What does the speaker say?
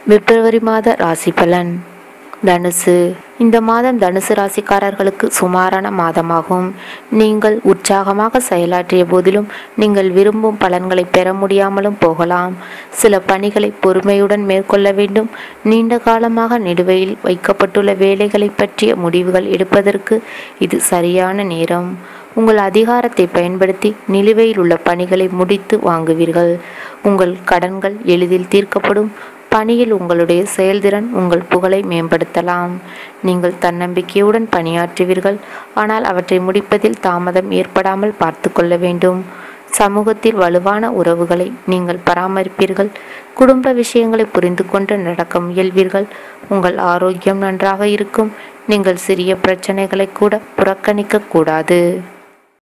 பிப்ரவரி மாத ராசி பலன் தனுசு இந்த மாதம் தனுசு ராசிக்காரர்களுக்கு சுமாரான மாதமாகும் நீங்கள் உற்சாகமாக செயலாற்றிய போதிலும் நீங்கள் விரும்பும் பலன்களை பெற முடியாமலும் போகலாம் சில பணிகளை பொறுமையுடன் மேற்கொள்ள வேண்டும் நீண்ட காலமாக நிலுவையில் வைக்கப்பட்டுள்ள வேலைகளை பற்றிய முடிவுகள் எடுப்பதற்கு இது சரியான நேரம் உங்கள் அதிகாரத்தை பயன்படுத்தி நிலுவையில் உள்ள பணிகளை முடித்து வாங்குவீர்கள் உங்கள் கடன்கள் எளிதில் தீர்க்கப்படும் பணியில் உங்களுடைய செயல்திறன் உங்கள் புகழை மேம்படுத்தலாம் நீங்கள் தன்னம்பிக்கையுடன் பணியாற்றுவீர்கள் ஆனால் அவற்றை முடிப்பதில் தாமதம் ஏற்படாமல் பார்த்து கொள்ள வேண்டும் சமூகத்தில் வலுவான உறவுகளை நீங்கள் பராமரிப்பீர்கள் குடும்ப விஷயங்களை புரிந்து கொண்டு நடக்க முயல்வீர்கள் உங்கள் ஆரோக்கியம் நன்றாக இருக்கும் நீங்கள் சிறிய பிரச்சனைகளை கூட புறக்கணிக்க கூடாது